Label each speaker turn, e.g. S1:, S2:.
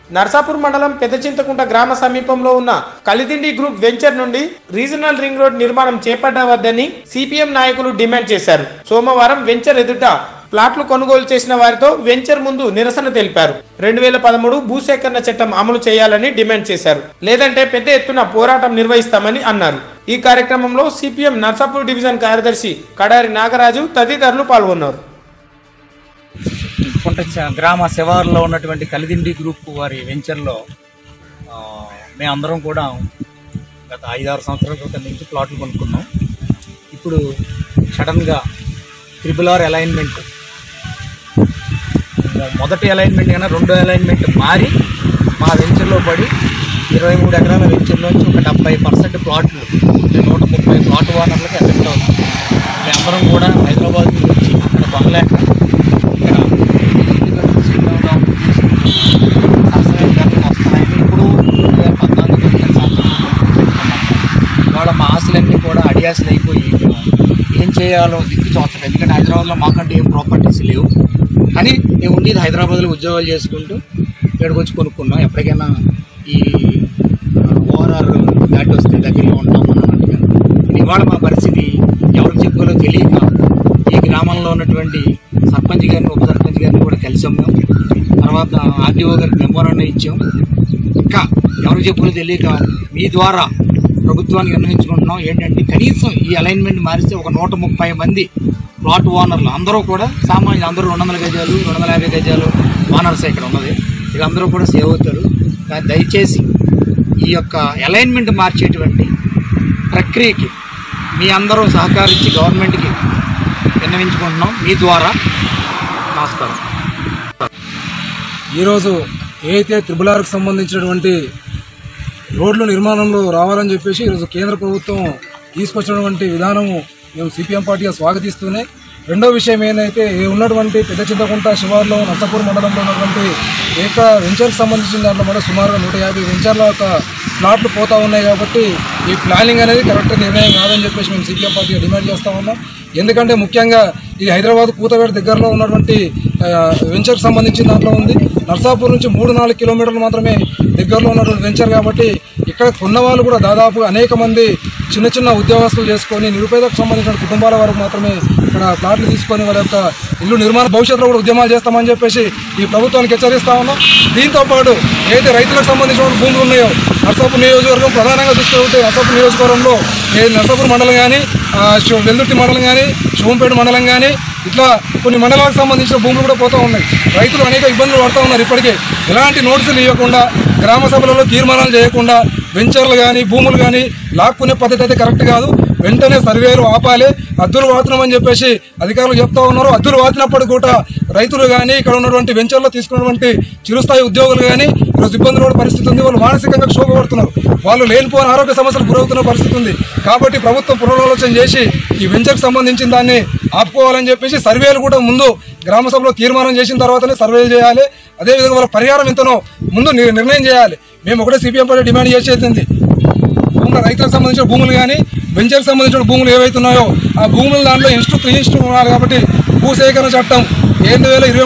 S1: నర్సాపూర్ మండలం పెద్దచింతకుంట గ్రామ సమీపంలో ఉన్న కలిదిండి గ్రూప్ వెంచర్ నుండి రీజనల్ రింగ్ రోడ్ నిర్మాణం చేపట్టవద్దని సిపిఎం నాయకులు డిమాండ్ చేశారు సోమవారం వెంచర్ ఎదుట ప్లాట్లు కొనుగోలు చేసిన వారితో వెంచర్ ముందు నిరసన తెలిపారు రెండు వేల పదమూడు భూసేకరణ చట్టం అమలు చేయాలని డిమాండ్ చేశారు లేదంటే పెద్ద ఎత్తున పోరాటం నిర్వహిస్తామని అన్నారు ఈ కార్యక్రమంలో సిపిఎం నర్సాపూర్ డివిజన్ కార్యదర్శి కడారి నాగరాజు తదితరులు పాల్గొన్నారు
S2: కుంట చ- గ్రామ శివారులో ఉన్నటువంటి కలిదిండి గ్రూప్ వారి వెంచర్లో ఆ, మేమందరం కూడా గత ఐదారు సంవత్సరాల క్రితం నుంచి ప్లాట్లు కొనుక్కున్నాం ఇప్పుడు సడన్గా త్రిబుల్ ఆర్ అలైన్మెంట్ మొదటి అలైన్మెంట్ కన్నా రెండో అలైన్మెంట్ మారి మా వెంచర్లో పడి ఇరవై మూడు ఎకరాల వెంచర్లోంచి ఒక డెబ్బై పర్సెంట్ ప్లాట్లు అంటే నూట ముప్పై ప్లాట్ ఓనర్లకు ఎఫెక్ట్ అవుతుంది మేమందరం కూడా హైదరాబాద్ నుంచి వచ్చి అక్కడ కొనలేక ఇక్కడ ఇంటికి సెటిల్ అవుదాం సరసమైన ధరలు వస్తున్నాయని ఇప్పుడు రెండు వేల పద్నాలుగు పదిహేను సంవత్సరాలు పెట్టుకున్నాం ఇవాళ మా ఆశలన్నీ కూడా అడియాసలు అయిపోయి మేము ఏం చేయాలో దిక్కు చూస్తాం ఎందుకంటే హైదరాబాద్లో మాకంటే ఏం ప్రాపర్టీస్ లేవు కానీ మేము ఉండేది హైదరాబాద్లో ఉద్యోగాలు చేసుకుంటూ ఇక్కడికి వచ్చి కొనుక్కున్నాం ఎప్పటికైనా ఈ ఓఆర్ఆర్ దాటి వస్తే దగ్గరలో ఉంటాం అని అన్నట్టుగా ఇవాళ మా పరిస్థితి ఎవరికి చెప్పుకోలో తెలియక ఈ గ్రామంలో ఉన్నటువంటి సర్పంచ్ గారిని ఉప సర్పంచ్ గారిని కూడా కలిసాం మేము తర్వాత ఆర్డీఓ గారికి మెమోరాండం ఇచ్చాం ఇంకా ఎవరికి చెప్పుకోలో తెలియక మీ ద్వారా ప్రభుత్వానికి నిర్ణయించుకుంటున్నాం ఏంటంటే కనీసం ఈ అలైన్మెంట్ మారిస్తే ఒక నూట ముప్పై మంది ప్లాట్ ఓనర్లు అందరూ కూడా సామాన్యులు అందరూ రెండు వందల గజాలు రెండు వందల యాభై గజాలు ఓనర్స్ ఇక్కడ ఉన్నది వీళ్ళందరూ కూడా సేవ్ అవుతారు కానీ దయచేసి ఈ యొక్క అలైన్మెంట్ మార్చేటువంటి ప్రక్రియకి మీ అందరూ సహకరించి గవర్నమెంట్కి విన్నవించుకుంటున్నాం మీ ద్వారా నమస్కారం
S3: ఈరోజు ఏదైతే త్రిబుల్ ఆర్కి సంబంధించినటువంటి రోడ్ల నిర్మాణంలో రావాలని చెప్పేసి ఈరోజు కేంద్ర ప్రభుత్వం తీసుకొచ్చినటువంటి విధానము మేము సిపిఎం పార్టీగా స్వాగతిస్తూనే రెండో విషయం ఏంటంటే ఈ ఉన్నటువంటి పెద్ద చింతకుంట శివార్లో నర్సపూర్ మండలంలో ఉన్నటువంటి ఏక వెంచర్కి సంబంధించిన దాంట్లో కూడా సుమారుగా నూట యాభై వెంచర్ల యొక్క ప్లాట్లు పోతా ఉన్నాయి కాబట్టి ఈ ప్లానింగ్ అనేది కరెక్ట్ నిర్ణయం కాదని చెప్పేసి మేము సిపిఎం పార్టీగా డిమాండ్ చేస్తా ఉన్నాం ఎందుకంటే ముఖ్యంగా ఇది హైదరాబాద్ కూతవేట దగ్గరలో ఉన్నటువంటి ఆ, వెంచర్కి సంబంధించిన దాంట్లో ఉంది నర్సాపూర్ నుంచి మూడు నాలుగు కిలోమీటర్లు మాత్రమే దగ్గరలో ఉన్నటువంటి వెంచర్ కాబట్టి ఇక్కడ కొన్న వాళ్ళు కూడా దాదాపు అనేక మంది చిన్న చిన్న ఉద్యోగస్తులు చేసుకొని నిరుపేదకు సంబంధించిన కుటుంబాల వరకు మాత్రమే ఇక్కడ ప్లాట్లు తీసుకొని వాళ్ళ యొక్క ఇల్లు నిర్మాణ భవిష్యత్తులో కూడా ఉద్యమాలు చేస్తామని చెప్పేసి ఈ ప్రభుత్వానికి హెచ్చరిస్తా ఉన్నాం దీంతో పాటు ఏదైతే రైతులకు సంబంధించిన భూములు ఉన్నాయో నర్సాపూర్ నియోజకవర్గం ప్రధానంగా చూసుకుంటే నర్సాపూర్ నియోజకవర్గంలో ఏ నర్సాపూర్ మండలం కానీ వెల్దుర్తి మండలం కానీ శివంపేట మండలం కానీ ఇట్లా కొన్ని మండలాలకు సంబంధించిన భూములు కూడా పోతూ ఉన్నాయి రైతులు అనేక ఇబ్బందులు పడుతూ ఉన్నారు ఇప్పటికే ఎలాంటి నోటీసులు ఇవ్వకుండా గ్రామ సభలలో తీర్మానాలు చేయకుండా వెంచర్లు కానీ భూములు కానీ లాక్కునే పద్ధతి అయితే కరెక్ట్ కాదు వెంటనే సర్వేలు ఆపాలి అద్దులు వాడుతున్నామని చెప్పేసి అధికారులు చెప్తా ఉన్నారు అద్దులు వాచినప్పుడు కూడా రైతులు కానీ ఇక్కడ ఉన్నటువంటి వెంచర్లో తీసుకున్నటువంటి చిరుస్థాయి ఉద్యోగులు కానీ ఈరోజు ఇబ్బందులు పడే పరిస్థితి ఉంది వాళ్ళు మానసికంగా క్షోభపడుతున్నారు వాళ్ళు లేనిపోయిన ఆరోగ్య సమస్యలు గురవుతున్న పరిస్థితి ఉంది కాబట్టి ప్రభుత్వం పునరాలోచన చేసి ఈ వెంచర్కి సంబంధించిన దాన్ని ఆపుకోవాలని చెప్పేసి సర్వేలు కూడా ముందు గ్రామ సభలో తీర్మానం చేసిన తర్వాతనే సర్వేలు చేయాలి అదేవిధంగా వాళ్ళ పరిహారం ఎంతనో ముందు నిర్- నిర్ణయం చేయాలి మేము ఒకటే సిపిఎం పార్టీ డిమాండ్ చేసేది భూముల రైతులకు సంబంధించిన భూములు కానీ వెంచర్కి సంబంధించిన భూములు ఏవైతే ఉన్నాయో ఆ భూముల దాంట్లో ఇన్స్టు త్రీ ఇన్స్టు ఉన్నారు కాబట్టి భూసేకరణ చట్టం రెండు వేల ఇరవై